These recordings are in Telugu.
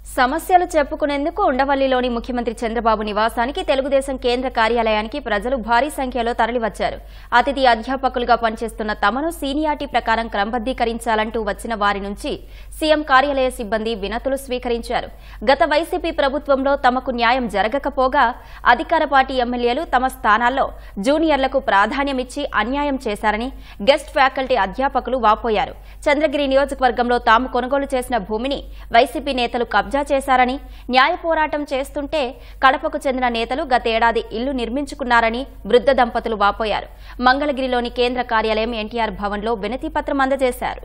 సమస్యలు చెప్పుకునేందుకు ఉండవల్లిలోని ముఖ్యమంత్రి చంద్రబాబు నివాసానికి తెలుగుదేశం కేంద్ర కార్యాలయానికి ప్రజలు భారీ సంఖ్యలో తరలివచ్చారు అతిథి అధ్యాపకులుగా పనిచేస్తున్న తమను సీనియారిటీ ప్రకారం క్రమబద్దీకరించాలంటూ వచ్చిన వారి నుంచి సీఎం కార్యాలయ సిబ్బంది వినతులు స్వీకరించారు గత వైసీపీ ప్రభుత్వంలో తమకు న్యాయం జరగకపోగా అధికార పార్టీ ఎమ్మెల్యేలు తమ స్థానాల్లో జూనియర్లకు ప్రాధాన్యమిచ్చి అన్యాయం చేశారని గెస్ట్ ఫ్యాకల్టీ అధ్యాపకులు వాపోయారు చంద్రగిరి నియోజకవర్గంలో తాము కొనుగోలు చేసిన భూమిని వైసీపీ నేతలు కబ్జా చేశారని న్యాయ పోరాటం చేస్తుంటే కడపకు చెందిన నేతలు గతేడాది ఇల్లు నిర్మించుకున్నారని వృద్ధ దంపతులు వాపోయారు మంగళగిరిలోని కేంద్ర కార్యాలయం ఎన్టీఆర్ భవన్లో వినతి పత్రం అందజేశారు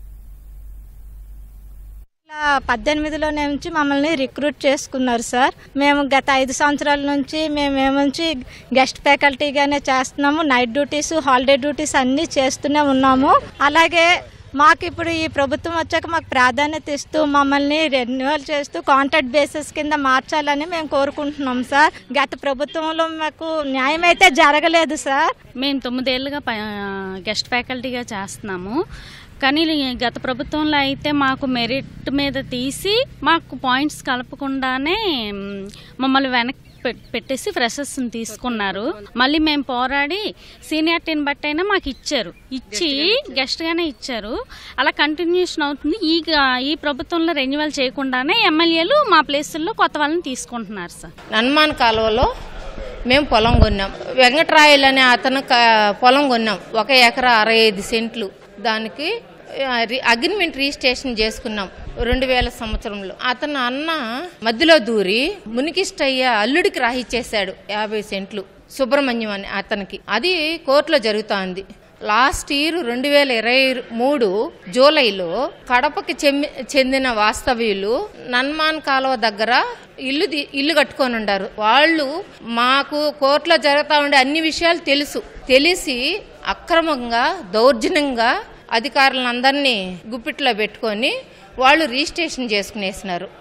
ఇలా పద్దెనిమిదిలో నుంచి మమ్మల్ని రిక్రూట్ చేసుకున్నారు సార్ మేము గత ఐదు సంవత్సరాల నుంచి మేము ఏమంచి గెస్ట్ ఫ్యాకల్టీగానే చేస్తున్నాము నైట్ డ్యూటీస్ హాలిడే డ్యూటీస్ అన్నీ చేస్తూనే ఉన్నాము అలాగే మాకు ఇప్పుడు ఈ ప్రభుత్వం వచ్చాక మాకు ప్రాధాన్యత ఇస్తూ మమ్మల్ని రెన్యువల్ చేస్తూ కాంట్రాక్ట్ బేసిస్ కింద మార్చాలని మేము కోరుకుంటున్నాం సార్ గత ప్రభుత్వంలో మాకు న్యాయం అయితే జరగలేదు సార్ మేము తొమ్మిదేళ్లుగా ప- గెస్ట్ ఫ్యాకల్టీగా చేస్తున్నాము కానీ గత ప్రభుత్వంలో అయితే మాకు మెరిట్ మీద తీసి మాకు పాయింట్స్ కలపకుండానే మ్, మమ్మల్ని వెనక్కి పెట్- పెట్టేసి ఫ్రెషర్స్ని తీసుకున్నారు మళ్ళీ మేము పోరాడి సీనియారిటీని బట్టి అయినా మాకు ఇచ్చారు ఇచ్చి గెస్ట్గానే ఇచ్చారు అలా కంటిన్యూషన్ అవుతుంది ఈ గ- ఈ ప్రభుత్వంలో రెన్యువల్ చేయకుండానే ఎమ్మెల్యేలు మా ప్లేసుల్లో కొత్త వాళ్ళని తీసుకుంటున్నారు సార్ నన్మాన్ కాలువలో మేము పొలం కొన్నాం వెంకట్రాయలు అనే అతను క- పొలం కొన్నాం ఒక ఎకరా అరవై ఐదు సెంట్లు దానికి ఆ, రి- అగ్రిమెంట్ రిజిస్ట్రేషన్ చేసుకున్నాం రెండు వేల సంవత్సరంలో అతను అన్న మధ్యలో దూరి మునికిష్టయ్య అల్లుడికి రాహిచ్చేశాడు యాభై సెంట్లు సుబ్రహ్మణ్యం అని అతనికి అది కోర్టులో జరుగుతోంది లాస్ట్ ఇయర్ రెండు వేల ఇరవై మూడు జూలైలో కడపకి చెమ్మి- చెందిన వాస్తవ్యులు నన్మాన్ కాలువ దగ్గర ఇల్లు ది- ఇల్లు కట్టుకొని ఉండారు వాళ్ళు మాకు కోర్టులో జరుగుతా ఉండే అన్ని విషయాలు తెలుసు తెలిసి అక్రమంగా దౌర్జన్యంగా అధికారులందరినీ గుప్పిట్లో పెట్టుకొని వాళ్ళు రిజిస్ట్రేషన్ చేసుకునేసినారు